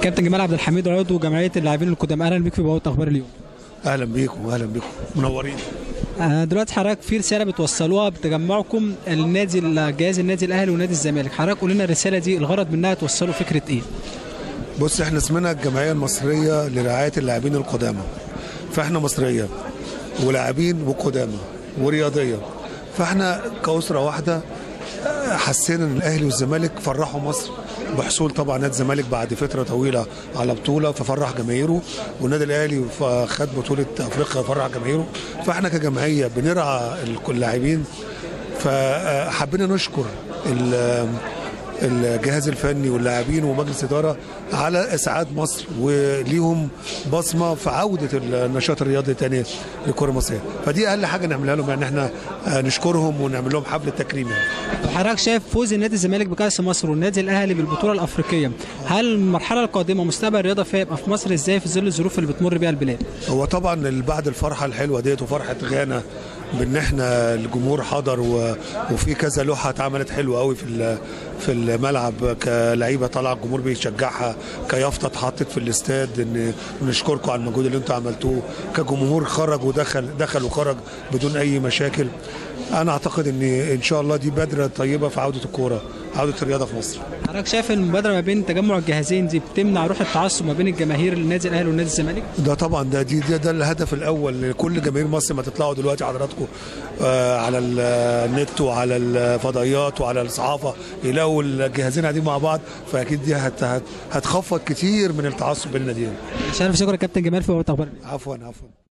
كابتن جمال عبد الحميد عضو جمعيه اللاعبين القدامى اهلا بيك في بوابه اخبار اليوم اهلا بيكم واهلا بيكم منورين آه، دلوقتي حضرتك في رساله بتوصلوها بتجمعكم النادي جهاز النادي الاهلي ونادي الزمالك حضرتك قول لنا الرساله دي الغرض منها توصلوا فكره ايه بص احنا اسمنا الجمعيه المصريه لرعايه اللاعبين القدامى فاحنا مصريه ولاعبين وقدامى ورياضيه فاحنا كاسره واحده آه، حسينا ان الاهلي والزمالك فرحوا مصر بحصول طبعا نادي الزمالك بعد فتره طويله على بطوله ففرح جماهيره والنادي الاهلي ف- خد بطوله افريقيا فرح جماهيره فاحنا كجمعيه بنرعى اللاعبين فحبينا نشكر ال- الجهاز الفني واللاعبين ومجلس اداره على اسعاد مصر وليهم بصمه في عوده النشاط الرياضي تاني للكره المصريه فدي اقل حاجه نعملها لهم يعني احنا آه، نشكرهم ونعمل لهم حفله تكريم يعني. حضرتك شايف فوز النادي الزمالك بكاس مصر والنادي الاهلي بالبطوله الافريقيه هل المرحله القادمه مستقبل الرياضه فيها يبقى في مصر ازاي في ظل الظروف اللي بتمر بيها البلاد هو طبعا اللي بعد الفرحه الحلوه ديت وفرحه غانا بان احنا الجمهور حضر و... وفي كذا لوحه اتعملت حلوه قوي في ال- في الملعب كلعيبه طالعه الجمهور بيشجعها كيافطه اتحطت في الاستاد ان نشكركم على المجهود اللي انتم عملتوه كجمهور خرج ودخل دخل وخرج بدون اي مشاكل انا اعتقد ان ان شاء الله دي بادره طيبه في عوده الكوره عوده الرياضه في مصر حضرتك شايف المبادره ما بين تجمع الجهازين دي بتمنع روح التعصب ما بين الجماهير النادي الاهلي والنادي الزمالك ده طبعا ده دي ده, ده الهدف الاول لكل جماهير مصر ما تطلعوا دلوقتي حضراتكم آه على النت وعلى الفضائيات وعلى الصحافه يلاقوا الجهازين قاعدين مع بعض فاكيد دي هت هت هتخفض كتير من التعصب بين الناديين شرف شكرا كابتن جمال في بوابه اخبار عفوا عفوا